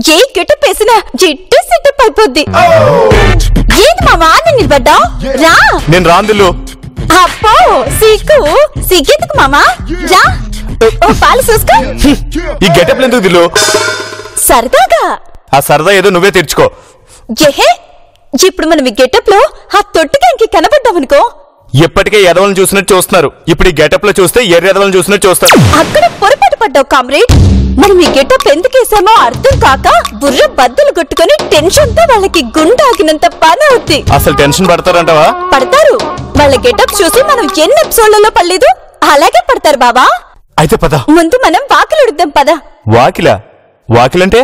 ఏ getup వేసినా జిట్టు setup అయిపోద్ది ఏంది మావా అని నిలబడ్డా రా నేను రాందిల్లు అప్పో సిగ్గు సిగ్గెందుకు మామా రా ఓ పాలు చూసుకో ఈ గెటప్ ఎందుకు దిల్లు సరదాగా ఆ సరదా ఏదో నువ్వే తెచ్చుకో ఎహే ఇప్పుడు మనం ఈ గెటప్ లో ఆ తొట్టిగానికి కనబడ్డామనుకో ఇప్పటికే ఎదవలను చూసినట్టు చూస్తున్నారు ఇప్పుడు ఈ గెటప్ లో చూస్తే ఎర్ర ఎదవలను చూసినట్టు చూస్తారు అక్కడ పొరపాటు పడ్డావు కామ్రేడ్ మనం ఈ గెటప్ ఎందుకు వేసామో అర్థం కాక బుర్ర బద్దలు కొట్టుకొని టెన్షన్ తో వాళ్ళకి గుండాగినంత పని అవుద్ది అసలు టెన్షన్ పడతారంటావా పడతారు వాళ్ళ గెటప్ చూసి మనం ఎన్ని ఎపిసోడ్లలో పడలేదు అలాగే పడతారు బాబా అయితే పద ముందు మనం వాకిలుడుద్దాం పద వాకిలా వాకిలంటే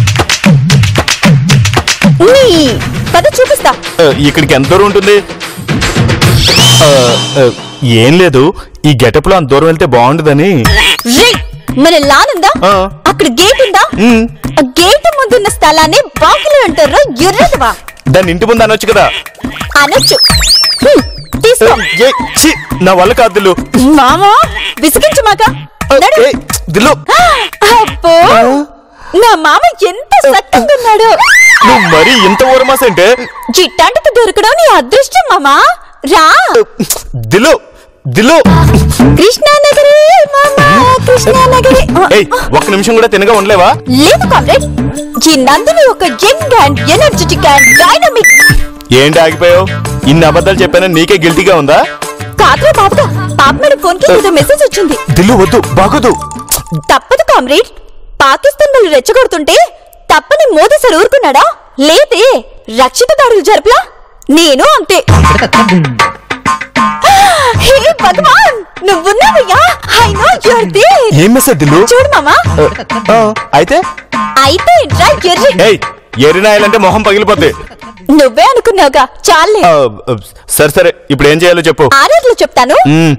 నీ పద చూపిస్తా ఆ, ఇక్కడికి ఎంత దూరం ఉంటుంది ఆ, ఆ, ఏం లేదు ఈ గెటప్ లో అంత దూరం వెళ్తే బాగుండదని రే మన లానుందా ఆ. అక్కడ గేట్ ఉందా ఉమ్, ఆ గేట్ ముందున్న స్థలాన్ని వాకిలు అంటారు ఎర్రదవా దాన్ని ఇంటి ముందు అనొచ్చు కదా అనొచ్చు హ్మ్, తీసుకో ఏ, ఛీ, నా వల్ల కాదు దిల్లు మామా విసిగించమాక నడు. ఏ, దిల్లు అబ్బో నా మామ ఎంత సత్యంగా ఉన్నాడు నువ్వు మరీ ఇంత ఊరమాసంటే జిట్టాంటికి దొరకడం నీ అదృష్టం మామా రా దిల్లు దిల్లు కృష్ణానగరి మామా కృష్ణానగరి ఏయ్ ఒక్క నిమిషం కూడా తినగా ఉండలేవా లేదు కామ్రేడ్ ఈ నందిని ఒక young and energetic and dynamic ఏంటి ఆగిపోయావు ఇన్ని అబద్ధాలు చెప్పానా నీకే గిల్టీగా ఉందా కాదురా బాబుగా పాప మేడం ఫోన్ కి ఏదో మెసేజ్ వచ్చింది దిల్లు వద్దు బాగోదు తప్పదు కామ్రేడ్ పాకిస్తాన్ వాళ్ళు రెచ్చగొడుతుంటే తప్పని మోదీ సార్ ఊరుకున్నాడా లేదే రక్షిత దాడులు జరపలా నేను అంతే హే భగవాన్ నువ్వున్నావయ్యా ఐ నో యువర్ దేర్ ఏం మెసేజ్ దిల్లు చూడు మామా ఆ, అయితే అయితే ఏంట్రా ఎర్రి ఏయ్ ఎరినాయాలంటే మొహం పగిలిపోద్ది నువ్వే అనుకున్నావుగా చాలే ఆ, సరే సరే ఇప్పుడు ఏం చేయాలో చెప్పు ఆర్ఆర్లో చెప్తాను మ్మ్.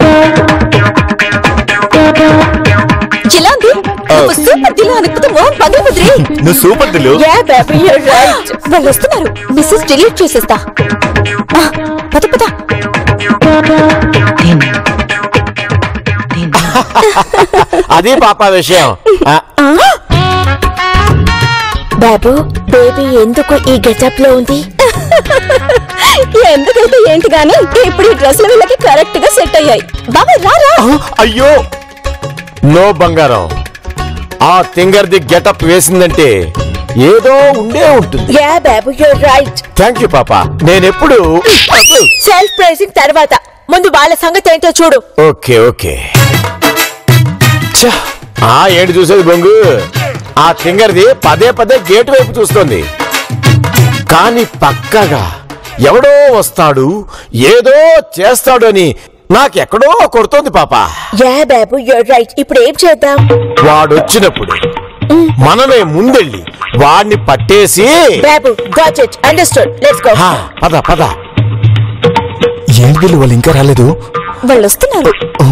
ఇలా ఉంది నువ్వు సూపర్ దిలో అనుకుతూ మోహన్ పగిలిపోద్రి నువ్వు super Dillu yeah baby you're right వాళ్ళు వస్తున్నారు మిస్సెస్ డిలీట్ చేసేస్తా ఆ, పద పద అది పాప విషయం ఆ, బాబు బేబీ ఎందుకు ఈ గెటప్ లో ఉంది ఎందుకైతే ఏంటి గాని ఇప్పుడు ఈ డ్రెస్లు వీళ్ళకి కరెక్ట్ గా సెట్ అయ్యాయి బాబాయ్ రారా అయ్యో నో బంగారం ఆ తింగర్ది గెటప్ వేసిందంటే ఏదో ఉండే ఉంటుంది yeah Babu you're right thank you పాప నేనెప్పుడు సెల్ఫ్ ప్రైసింగ్ తర్వాత ముందు వాళ్ళ సంగతి ఏంటో చూడు ఓకే ఓకే ఛ, ఆ ఏంటి చూసేది బొంగు ఆ తింగర్ది పదే పదే గేటు వైపు చూస్తోంది కాని పక్కగా ఎవడో వస్తాడు ఏదో చేస్తాడు అని నాకెక్కడో కొడుతోంది పాప యా బాబు యూర్ రైట్ ఇప్పుడు ఏం చేద్దాం వాడొచ్చినప్పుడు మనమే ముందెళ్ళి వాడిని పట్టేసి Babu got it understood let's go హా, పద పద ఏంటి దిల్లు వాళ్ళు ఇంకా రాలేదు వాళ్ళు వస్తున్నారు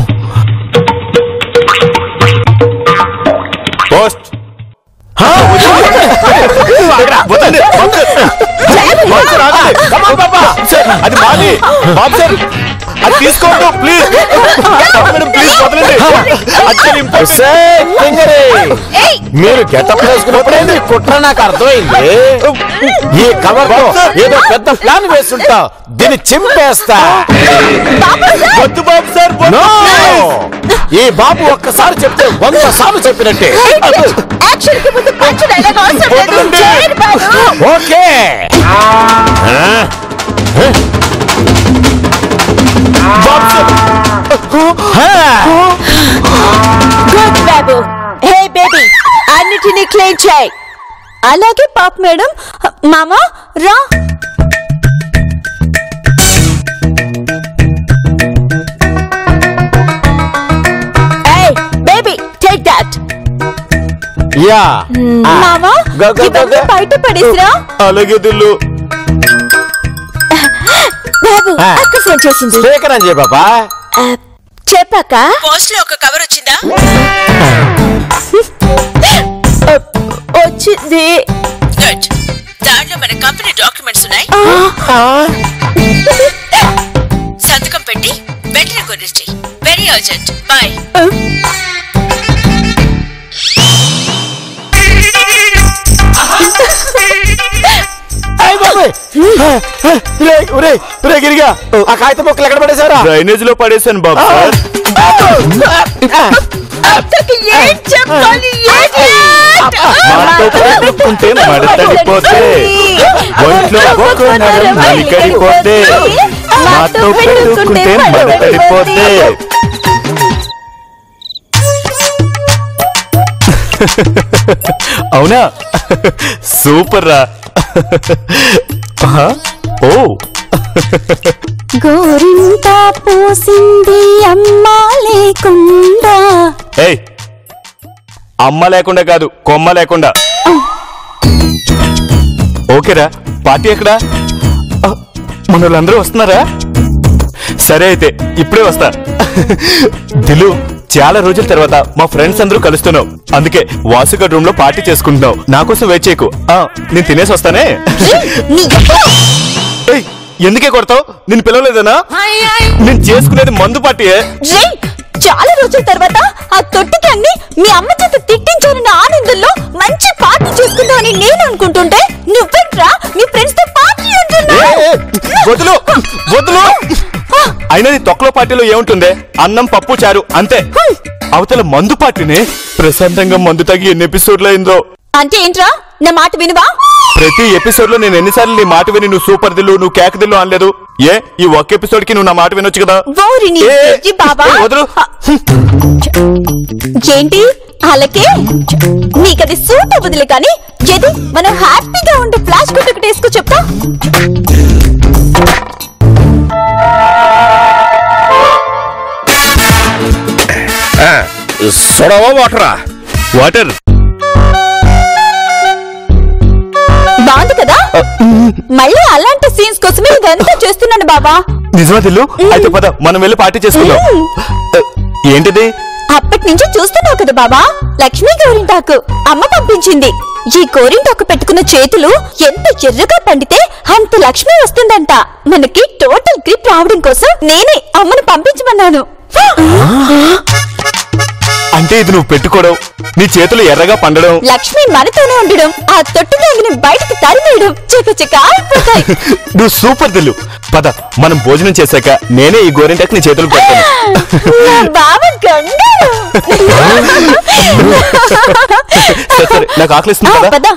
పోస్ట్ హా, వదలండి. బాబు సార్. బాబు సార్, ఆగండి. Come on, పాపా. సార్, అది మాది బాబు సార్ అది తీసుకోండి ప్లీజ్ మేడం ప్లీజ్ వదలండి Actually important. ఒసేయ్, తింగరి! మీరు గెటప్ వేసుకున్నప్పుడే మీ కుట్ర నాకు అర్థమైంది ఈ కవర్ తో ఏదో పెద్ద ప్లాన్ వేస్తుంటా దీన్ని చింపేస్తా వద్దు బాబు సార్ వద్దు. No! ఈ బాబు ఒక్కసారి చెప్తే వంద సార్లు చెప్పినట్టే యాక్షన్ కి ముందు పంచ్ డైలాగ్ అవసరం లేదు వదలండి. చేయండి Babu okay Babu sir good Babu hey baby అన్నిటినీ క్లీన్ చేయి అలాగే పాప మేడం మామా రా ఏయ్ బేబీ టేక్ దట్ యా మామా go, go, go, ఇవన్నీ go. బయట పడేసిరా అలాగే దిల్లు బాబు ఆ. అక్క ఫోన్ చేసింది స్పీకర్ అని చెప్పా ఆ, చెప్పాక పోస్ట్ లో ఒక కవర్ వచ్చిందా వచ్చింది గుడ్ దాంట్లో మన కంపెనీ డాక్యుమెంట్స్ ఉన్నాయి సంతకం పెట్టి వెంటనే కొనిచ్చి వెరీ అర్జెంట్ బాయ్ ఒరే ఒరే ఒరే ఒరే గిరిగా ఆ కాగితం మొక్కలు ఎక్కడ పడేశారా డ్రైనేజ్ లో పడేశాను బాబు సార్ అత్తకి ఏం చెప్పాలి మాతో పెట్టుకుంటే మడతడిపోతే ఒంట్లో ఒక్కో నరం నలికడిపోతే మాతో పెట్టుకుంటే మడతడిపోతే అవునా సూపర్ రా ఆహా. ఓ గోరింట పోసింది అమ్మ లేకుండా ఏయ్ అమ్మ లేకుండా కాదు కొమ్మ లేకుండా ఓకేరా పార్టీ ఎక్కడా ఆ, మన వాళ్ళందరూ వస్తున్నారా సరే అయితే ఇప్పుడే వస్తా దిలు చాలా రోజుల తర్వాత మా ఫ్రెండ్స్ అందరూ కలుస్తున్నావు అందుకే వాసుగడ్ రూమ్ లో పార్టీ చేసుకుంటున్నావు నా కోసం వెయిట్ చేయకు ఆ, నేను తినేసి వస్తానే నీ ఏయ్, ఎందుకే కొడతావు నేను పిలవలేదనా నేను చేసుకునేది మందు పార్టీయే రే చాలా రోజుల తర్వాత ఆ తొట్టికి అన్ని మీ అమ్మ చేత తిట్టించానన్న ఆనందంలో మంచి పార్టీ చేసుకుందామని నేను అనుకుంటుంటే నువ్వేంట్రా మీ ఫ్రెండ్స్ తో పార్టీ ఏ, అంటున్నావు ఏ, వదులు వదులు అయినా నీ తొక్కలో పార్టీలో ఏముంటుందే అన్నం పప్పు చారు అంతే అవతల మందు పార్టీనే ప్రశాంతంగా మందు తగ్గి ఎన్ని ఎపిసోడ్లు అయిందో అంటే ఏంట్రా నా మాట వినువా ప్రతి ఎపిసోడ్ లో నేను ఎన్నిసార్లు నీ మాట విని నువ్వు సూపర్ దిల్లు నువ్వు కేక దిల్లు అనలేదు ఏ ఈ ఒక్క ఎపిసోడ్ కి నువ్వు నా మాట వినొచ్చు కదా ఓరి నీ ఏ, పిచ్చి బాబా ఏ, వదులు ఏంటి అలాగే నీకది సూట్ అవ్వదులే కానీ ఏది మనం హ్యాపీగా ఉండే ఫ్లాష్ గుడ్ ఒకటి వేసుకో చెప్తా సొడవా వాటరా వాటర్ బాగుంది కదా మళ్ళీ అలాంటి సీన్స్ కోసమే ఇదంతా చేస్తున్నాను బాబా నిజమా దిల్లు అయితే పద మనం వెళ్ళి పార్టీ చేసుకుందాం ఏ, ఏంటిది అప్పటి నుంచి చూస్తున్నావు కదా బాబా లక్ష్మీ గోరింటాకు అమ్మ పంపించింది ఈ గోరింటాకు పెట్టుకున్న చేతులు ఎంత ఎర్రగా పండితే అంత లక్ష్మి వస్తుందంట మనకి టోటల్ గ్రిప్ రావడం కోసం నేనే అమ్మను పంపించమన్నాను అంటే ఇది నువ్వు పెట్టుకోవడం నీ చేతులు ఎర్రగా పండడం లక్ష్మి మనతోనే ఉండడం ఆ తొట్టు బ్యాగుని బయటికి తరిమేయడం చిక చిక ఆరిపోతాయి నువ్వు సూపర్ దిల్లు పద మనం భోజనం చేశాక నేనే ఈ గోరింటాకు నీ చేతులు పెడతాను నా బావ గంగారు సరే, సరే నాకు ఆకలిస్తుంది కదా పద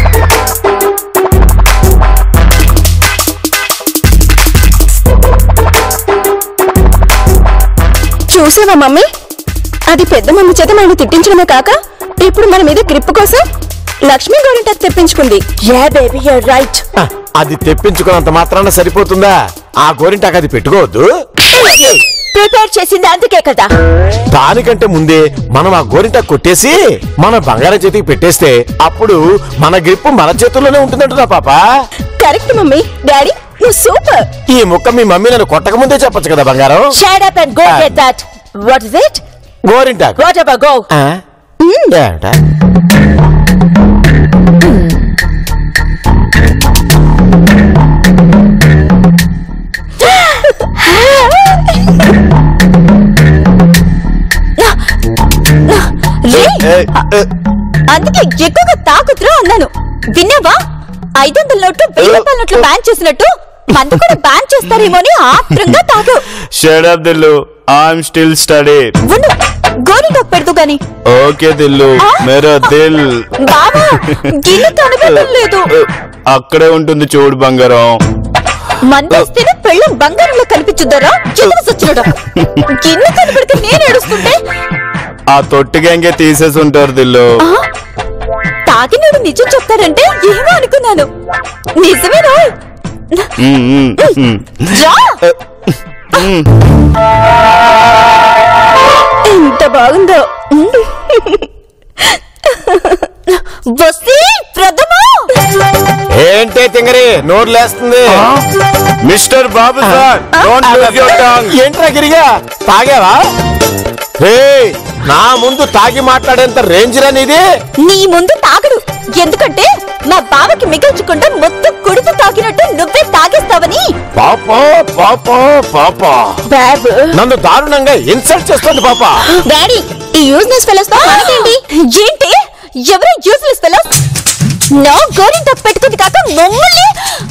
చూసావా మమ్మీ అది పెద్ద మమ్మీ చేత మనం తిట్టించడమే కాక ఇప్పుడు మన మీద గ్రిప్ కోసం లక్ష్మీ గోరింటాకు తెప్పించుకుంది యా బేబీ యూర్ రైట్ ఆ, అది తెప్పించుకున్నంత మాత్రాన సరిపోతుందా ఆ గోరింటాకు అది పెట్టుకోవద్దు ప్రిపేర్ చేసింది అందుకే కదా దానికంటే ముందే మనం ఆ గోరింటాకు కొట్టేసి మన బంగారం చేతికి పెట్టేస్తే అప్పుడు మన గ్రిప్ మన చేతుల్లోనే ఉంటుందంటున్నా పాప కరెక్ట్ మమ్మీ డాడీ నువ్వు సూపర్ ఈ ముక్క మీ మమ్మీ నన్ను కొట్టక ముందే చెప్పొచ్చు కదా బంగారం shut up and go Ah. Get that what is it గోరింటాకు వాట్ ఎవర్ గో ఆ? ఏమిటా? రే ఏ, ఏ, అందుకే ఎక్కువగా తాకుతురా అన్నాను విన్నావా ఐదు వందల నోట్లు వెయ్యి రూపాయల నోట్లు బ్యాన్ చేసినట్టు మందు కూడా బ్యాన్ చేస్తారేమో అని ఆత్రంగా తాగు shut up Dillu I'm still study ఉండు గోరింటాకు పెడదు గాని ఓకే దిల్లు మేరా దిల్ బాబా గిన్నె కనబడటం లేదు అక్కడే ఉంటుంది చూడు బంగారం మందు వస్తేనే పెళ్ళం బంగారంలో కనిపించుద్దరా ఎదురు సచ్చినడా గిన్నె కనబడితే నేను ఏడుస్తుంటే ఆ తొట్టి గ్యాంగే తీసేసి ఉంటారు దిల్లు ఆ? తాగినోడు నిజం చెప్తాడంటే ఏమో అనుకున్నాను నిజమేనా ఉమ్, ఉమ్, ఉమ్. రా ఎంత బాగుందో వస్తే ప్రథమ ఏంటే తింగరి నోరు లేస్తుంది mister Babu sir don't lose your tongue ఏంట్రా గిరిగా తాగావా రే నా ముందు తాగి మాట్లాడేంత రేంజ్ రా నీది నీ ముందు తాగడు ఎందుకంటే మా బావకి మిగిల్చకుండా మొత్తం కుడుపు తాగినట్టు నువ్వే తాగేస్తావని పాప పాప పాప బాబు నన్ను దారుణంగా ఇన్సల్ట్ చేస్తుంది పాప డాడీ ఈ యూజ్లెస్ ఫెలోస్ తో మనకేంటి ఏంటి ఎవరు యూజ్లెస్ ఫెలోస్ నా గోరింటాకు పెట్టుకుంది కాక మమ్మల్ని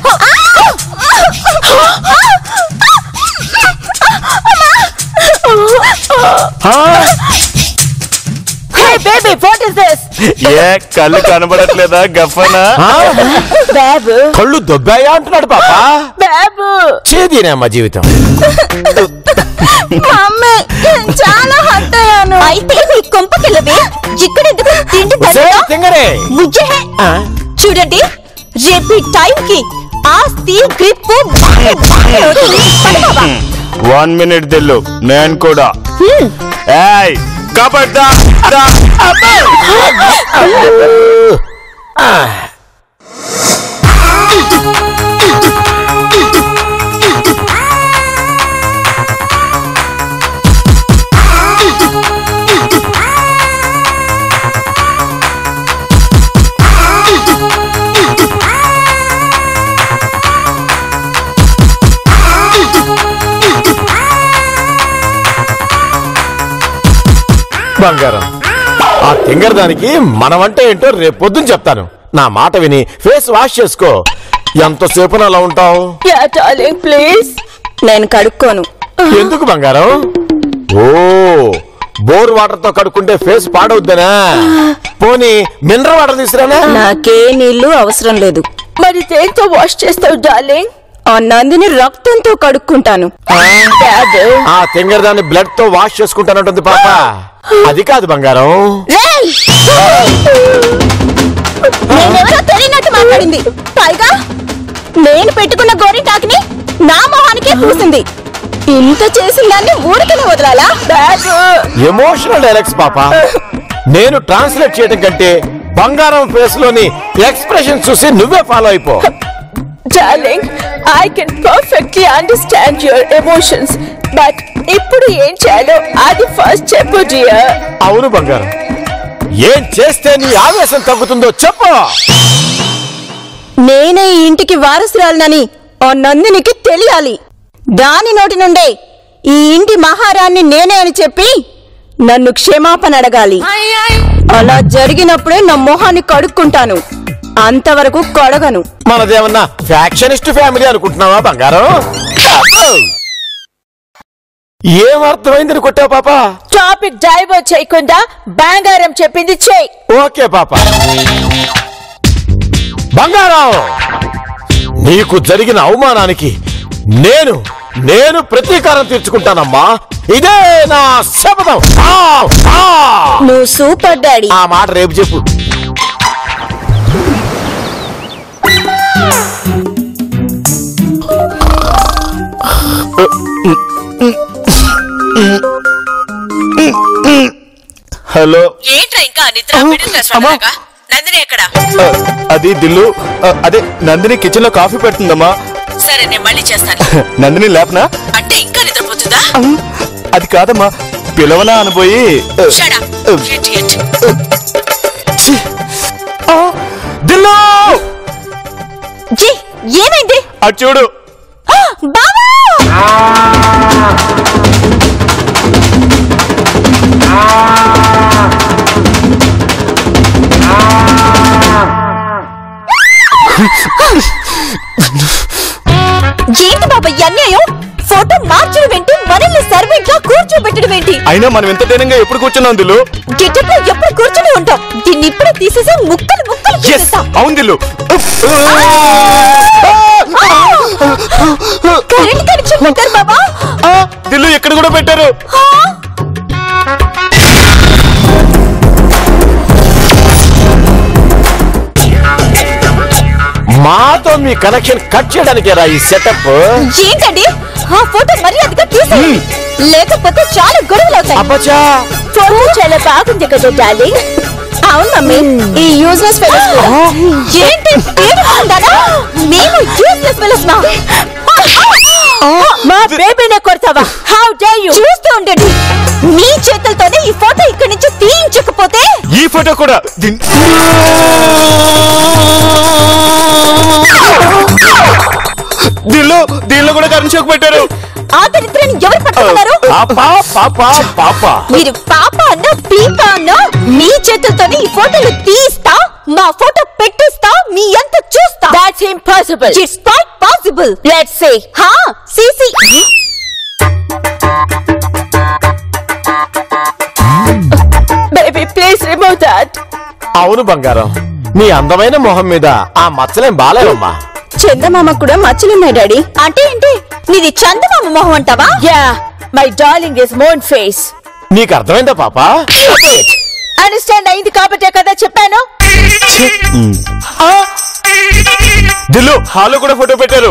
Hey baby, what is this? ఏ కళ్ళు కనబడట్లేదా గఫనా ఆ? బాబు కళ్ళు దొబ్బాయా అంటున్నాడు పాప బాబు చేదీనమ్మా జీవితం మమ్మీ నేను చాలా హట్ అయ్యాను అయితే నీ కొంపకెళ్ళవే ఇక్కడెందుకు తిండి సే, తల్లిగా? తింగరే బుజ్జే ఆ? చూడండి రేపు టైంకి ఆస్తి గ్రిప్ వన్ మినిట్ దిల్లు నేను కూడా ఏయ్ కబడ్డా ఆ. బంగారం ఆ తింగర్ దానికి మనమంటే ఏంటో రేపు పొద్దున చెప్తాను నా మాట విని ఫేస్ వాష్ చేసుకో ఎంతసేపు అలా ఉంటావు యా డార్లింగ్ ప్లీజ్ నేను కడుక్కోను ఎందుకు బంగారం ఓ బోర్ వాటర్ తో కడుక్కుంటే ఫేస్ పాడవుద్దనా పోనీ మినరల్ వాటర్ తీసుకురానా నాకే నీళ్లు అవసరం లేదు మరి దేంతో వాష్ చేస్తావు డార్లింగ్ ఆ నందిని రక్తంతో కడుక్కుంటాను బాబు ఆ తింగర్ దాన్ని బ్లడ్ తో వాష్ చేసుకుంటానంటుంది పాప అది కాదు బంగారం నేనెవరో తెలియనట్టు మాట్లాడింది పైగా నేను పెట్టుకున్న గోరింటాకుని నా మొహానికే పూసింది ఇంత చేసిన దాన్ని ఊరికనే వదలాలా బాబు ఎమోషనల్ డైలాగ్స్ పాప నేను ట్రాన్స్లేట్ చేయడం కంటే బంగారం ఫేస్ లోని ఎక్స్ప్రెషన్ చూసి నువ్వే ఫాలో అయిపో darling I can perfectly understand your emotions but ఇప్పుడు ఏం చేయాలో అది ఫస్ట్ చెప్పు డియర్ అవును బంగారం ఏం చేస్తే నీ ఆవేశం తగ్గుతుందో చెప్పు నేనే ఈ ఇంటికి వారసురాలనని ఆ నందినికి తెలియాలి దాని నోటి నుండే ఈ ఇంటి మహారాణ్ణి నేనే అని చెప్పి నన్ను క్షమాపణ అడగాలి అలా జరిగినప్పుడే నా మొహాన్ని కడుక్కుంటాను అంతవరకు కడగను మనదేమన్నా ఫ్యాక్షనిస్ట్ ఫ్యామిలీ అనుకుంటున్నావా బంగారం ఏం అర్థమైందని కొట్టావు పాప టాపిక్ డైవర్ట్ చేయకుండా బంగారం చెప్పింది చేయి ఓకే పాప బంగారం నీకు జరిగిన అవమానానికి నేను నేను ప్రతీకారం తీర్చుకుంటానమ్మా ఇదే నా శపథం ఆ, ఆ. నువ్వు సూపర్ డాడీ ఆ మాట రేపు చెప్పు హలో ఏంట్రా ఇంకా నిద్ర మిడిల్ క్లాస్ అమ్మా. వాళ్ళలాగా? నందిని ఎక్కడ ఆ, అది దిల్లు ఆ, అదే నందిని కిచెన్ లో కాఫీ పెడుతుందమ్మా సరే నేను మళ్ళీ చేస్తాను నందిని లేపనా అంటే ఇంకా నిద్రపోతుందా అది కాదమ్మా పిలవనా అనబోయి ఆ, షడా ఆ, ఛీ. ఆ, దిల్లు జీ ఏమైంది అటు చూడు బావా ఏంటి బాబా ఈ అన్యాయం ఫోటో మార్చడం ఏంటి మనల్ని సర్వెంట్ గా కూర్చోబెట్టడం ఏంటి అయినా మనం ఎంత ధైర్యంగా ఎప్పుడు కూర్చున్నాం దిల్లు గెటప్ లో ఎప్పుడు కూర్చొని ఉంటాం దీన్ని ఇప్పుడే తీసేసి ముక్కలు ముక్కలు ఎస్ చేసేస్తాం అవును దిల్లు కరెంట్ కనెక్షన్ పెట్టారు బాబా ఆ, దిల్లు ఎక్కడ కూడా పెట్టారు ఆ, మాతో మీ కనెక్షన్ కట్ చేయడానికేరా ఈ సెటప్ ఏంటండి ఆ ఫోటో మర్యాదగా తీసేయండి లేకపోతే చాలా గొడవలు అవుతాయి అబ్బచా ఫోటో చాలా బాగుంది కదా డార్లింగ్ అవును మమ్మీ ఈ యూజ్లెస్ ఫెలోస్ ఏంటి ఏడుస్తుందానా మేము యూజ్లెస్ ఫెలోస్ మా మా బేబీనే కొడతావా హౌ డే యు చూస్తూ ఉండండి మీ చేతులతోనే ఈ ఫోటో ఇక్కడి నుంచి తీయించకపోతే ఈ ఫోటో కూడా దిన్- దిల్లు దీనిలో కూడా కరెంట్ షాక్ పెట్టారు ఆ దరిద్రాన్ని ఎవరు పట్టుకున్నారు పాప పాప పాప మీరు పాప అన్న పీప అన్న మీ చేతులతోనే ఈ ఫోటోలు తీస్తా మా ఫోటో పెట్టిస్తా మీ ఎంత చూస్తా that's impossible it's quite possible let's see హా see see baby please remove that అవును బంగారం నీ అందమైన మొహం మీద ఆ మచ్చలేం బాలేవమ్మా చందమామ కూడా మచ్చలున్నాయి డాడీ అంటే ఏంటి నీది చందమామ మొహం అంటావా yeah my darling is moon face నీకు అర్థమైందా పాపా అండర్స్టాండ్ అయింది కాబట్టే కదా చెప్పాను దిల్లు హాల్లో కూడా ఫోటో పెట్టారు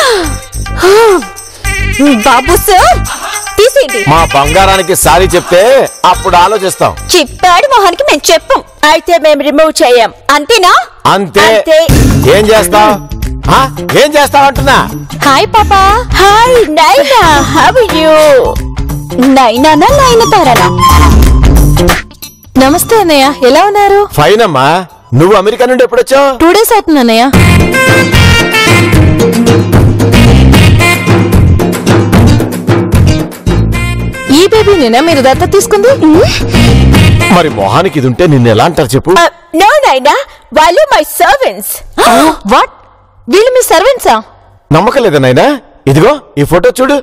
బాబు సార్ తీసేయండి మా బంగారానికి సారీ చెప్తే అప్పుడు ఆలోచిస్తాం చిప్పాడు మొహానికి మేము చెప్పం అయితే మేము రిమూవ్ చేయం అంతేనా అంతే అంతే. ఏం చేస్తావ్ ఆ? ఏం చేస్తావ్ అంటున్నా హాయ్ పాపా హాయ్ నైనా హౌ యు నైనానా నైనతారనా నమస్తే అన్నయ్య ఎలా ఉన్నారు ఫైన్ అమ్మా నువ్వు అమెరికా నుండి ఎప్పుడొచ్చావు టూ డేస్ అవుతుంది అన్నయ్య ఈ బేబీ నేనా మీరు దత్త తీసుకుంది మరి మొహానికి ఇది ఉంటే నిన్ను ఎలా అంటారు చెప్పు నో నైనా వాళ్ళు మై సర్వెంట్స్ వాట్ వీళ్ళు మీ సర్వెంట్సా నమ్మకం లేదా నాయనా ఇదిగో ఈ ఫోటో చూడు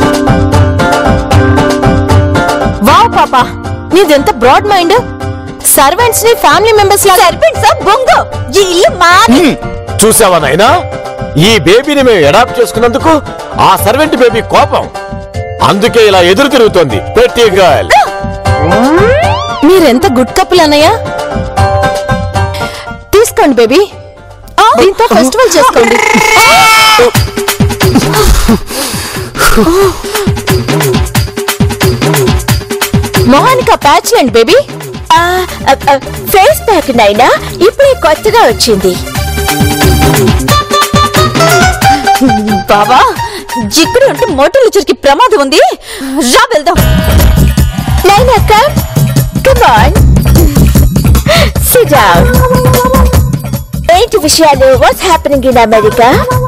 వావ్ పాపా నీదెంత బ్రాడ్ మైండ్ సర్వెంట్స్ ని ఫ్యామిలీ మెంబర్స్ లా సర్వెంట్స్ బొంగు ఈ ఇల్లు మాది చూసావా నాయనా ఈ బేబీని మేము అడాప్ట్ చేసుకున్నందుకు ఆ సర్వెంట్ బేబీ కోపం అందుకే ఇలా ఎదురు తిరుగుతోంది పెట్టి గర్ల్ మీరెంత గుడ్ కప్పులు అన్నయ్య తీసుకోండి బేబీ దీంతో ఫెస్టివల్ చేసుకోండి మొహానికి ఆ ప్యాచ్ లేండి బేబీ ఫేస్ ప్యాక్ నైనా ఇప్పుడే కొత్తగా వచ్చింది బాబా జిక్కుడు ఉంటే మోటార్లు చురికి ప్రమాదం ఉంది రా వెళ్దాం Naina come come on sit down ఏంటి విషయాలు వాట్స్ హ్యాపెనింగ్ ఇన్ అమెరికా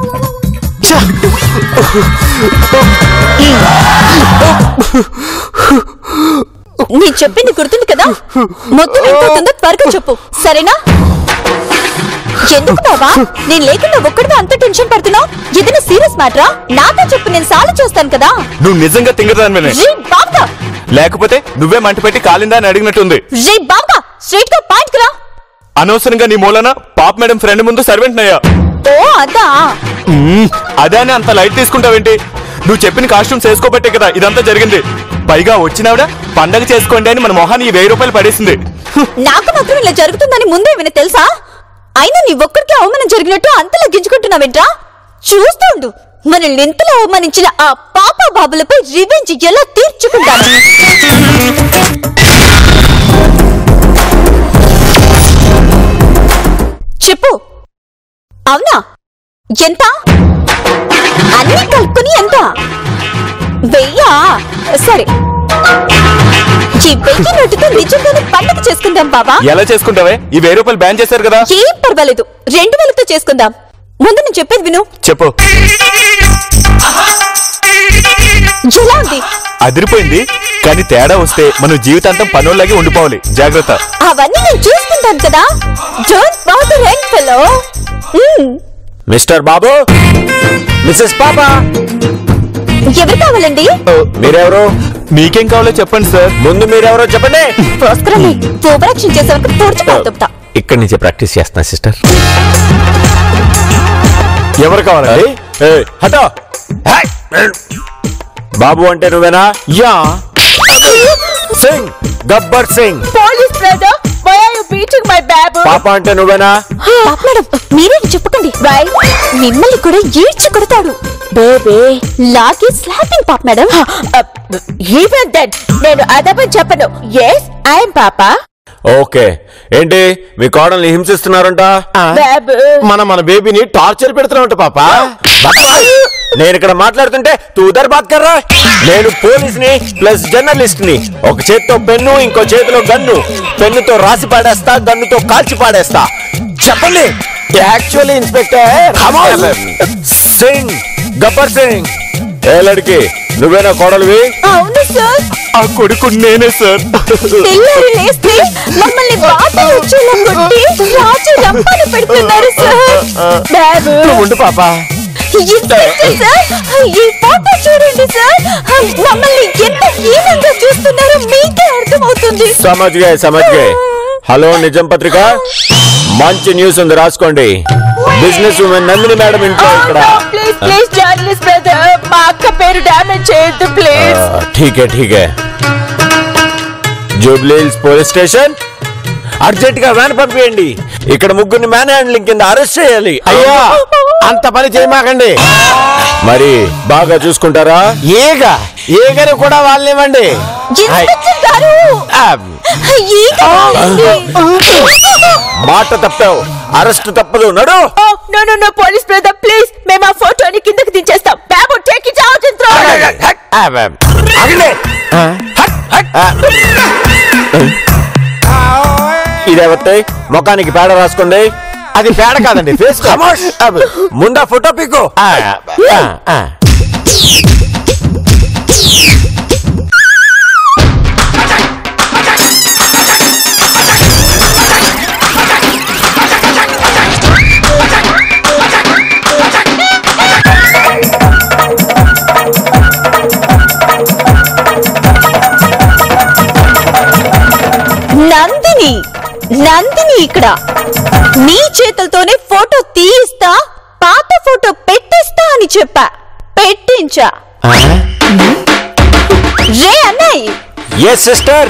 నేను చెప్పింది గుర్తుంది కదా మొత్తం ఎంత అవుతుందో త్వరగా చెప్పు సరేనా ఎందుకు బాబా నేను లేకుండా ఒక్కడిగా అంత టెన్షన్ పడుతున్నావు ఏదైనా సీరియస్ మ్యాటరా నాతో చెప్పు నేను సాల్వ్ చేస్తాను కదా నువ్వు నిజంగా తింగదానివే రే బాబా లేకపోతే నువ్వే మంట పెట్టి కాలిందా అని అడిగినట్టుంది రే బాబా స్ట్రైట్ గా పాయింట్ రా అనవసరంగా నీ మూలన పాప్ మేడం ఫ్రెండ్ ముందు సర్వెంట్ నయ్యా ఓ అదా అదే అని అంత లైట్ తీసుకుంటావేంటి నువ్వు చెప్పిన కాస్ట్యూమ్స్ వేసుకోబట్టే కదా ఇదంతా జరిగింది పైగా వచ్చినావిడ పండగ చేసుకోండి అని మన మొహాన్ని ఈ వెయ్యి రూపాయలు పడేసింది హ్మ్. నాకు మాత్రం ఇలా జరుగుతుందని ముందే విన తెలుసా అయినా నీ ఒక్కరికి అవమానం జరిగినట్టు అంతలా గింజుకుంటున్నావేంట్రా చూస్తుండు మనల్ని ఎంతలా అవమానించిన ఆ పాప బాబులపై రివెంజ్ ఎలా తీర్చుకుంటాను చెప్పు అవునా ఎంత అన్ని కలుపుకొని ఎంత వెయ్యా సరే ఈ వెయ్యి నోటుతో నిజంగానే పండగ చేసుకుందాం బాబా ఎలా చేసుకుంటావే ఈ వెయ్యి రూపాయలు బ్యాన్ చేశారు కదా ఏం పర్వాలేదు రెండు వేలతో చేసుకుందాం ముందు నేను చెప్పేది విను చెప్పు ఎలా ఉంది అదిరిపోయింది కానీ తేడా వస్తే మనం జీవితాంతం పనుల్లాగే ఉండిపోవాలి జాగ్రత్త అవన్నీ నేను చూసుకుంటాను కదా don't bother young fellow mister Babu Mrs Papa ఎవరు కావాలండి మీరెవరు మీకేం కావాలో చెప్పండి సార్ ముందు మీరెవరో చెప్పండి భాస్కరని ఓవరాక్షన్ చేసే వరకు తుడిచిపోతుంటా ఇక్కడి నుంచే ప్రాక్టీస్ చేస్తున్నా సిస్టర్ ఎవరు కావాలండి ఏయ్, హటో హాయ్. బాబు అంటే నువ్వేనా yeah Singh Gabbar Singh police brother why are you beating my బాబు పాప అంటే నువ్వేనా పాప మేడం మీరే చెప్పకండి వై మిమ్మల్ని కూడా ఈడ్చి కొడతాడు బేబీ లాగి స్లాపింగ్ పాప మేడం ఈవెన్ దెన్ నేను అదపని చెప్పను ఎస్ ఐఎమ్ పాపా ఓకే ఏంటి మీ కోడల్ని హింసిస్తున్నారంట బాబు మన మన బేబీని టార్చర్ పెడుతున్నామంట పాప నేను ఇక్కడ మాట్లాడుతుంటే తూ ఉదర్ బాత్ కర్రా నేను పోలీస్ ని ప్లస్ జర్నలిస్ట్ ని ఒక చేత్తో పెన్ను ఇంకో చేతిలో గన్ను పెన్నుతో రాసి పాడేస్తా గన్నుతో కాల్చి పాడేస్తా చెప్పండి యాక్చువల్లీ ఇన్స్పెక్టర్ సింగ్ గబ్బర్ సింగ్ ఏ లడికి నువ్వేనా కోడలివి అవును సార్ ఆ కొడుకు నేనే సార్ పిల్లలు లేస్తే మమ్మల్ని బాట వచ్చేలా కొట్టి రాజు రంపాలు పెడుతున్నారు సార్ బాబు ఉండు పాప ఇన్స్పెక్టర్ సార్ ఈ ఫోటో చూడండి సార్ మమ్మల్ని ఎంత హీనంగా చూస్తున్నారో మీకే అర్థమవుతుంది సమజ్గే సమజ్గే హలో నిజం పత్రిక మంచి న్యూస్ ఉంది రాసుకోండి బిజినెస్ ఉమెన్ నందిని మేడం ఇంట్లో ఇక్కడ ప్లీజ్ ప్లీజ్ జర్నలిస్ట్ బ్రదర్ మా అక్క పేరు డామేజ్ చేయొద్దు ప్లీజ్ ఆ, ఠీకే ఠీకే జూబ్లీహిల్స్ పోలీస్ స్టేషన్ అర్జెంట్ గా వ్యాన్ పంపించండి ఇక్కడ ముగ్గురిని మ్యాన్ హ్యాండ్లింగ్ కింద అరెస్ట్ చేయాలి అయ్యా అంత పని చేయమాకండి మరి బాగా చూసుకుంటారా ఏగ ఏగని కూడా వాళ్ళనివ్వండి ఇన్స్పెక్టర్ గారు ఆ, ఈ కావాలండి. మాట తప్పావు అరెస్ట్ తప్పదు నడు oh no no no police brother please మేము ఆ ఫోటోని కిందకి దించేస్తాం బాబు take it out and throw ఆ, ఆగండి. ఆ. ఇదేవత్తే ముఖానికి పేడ రాసుకోండి అది పేడ కాదండి ఫేస్ ముందా ఫోటో పిక్కు నందిని నందిని ఇక్కడ నీ చేతులతోనే ఫోటో తీయిస్తా పాత ఫోటో పెట్టిస్తా అని చెప్పా పెట్టించా రే అన్నయ్య ఎస్ సిస్టర్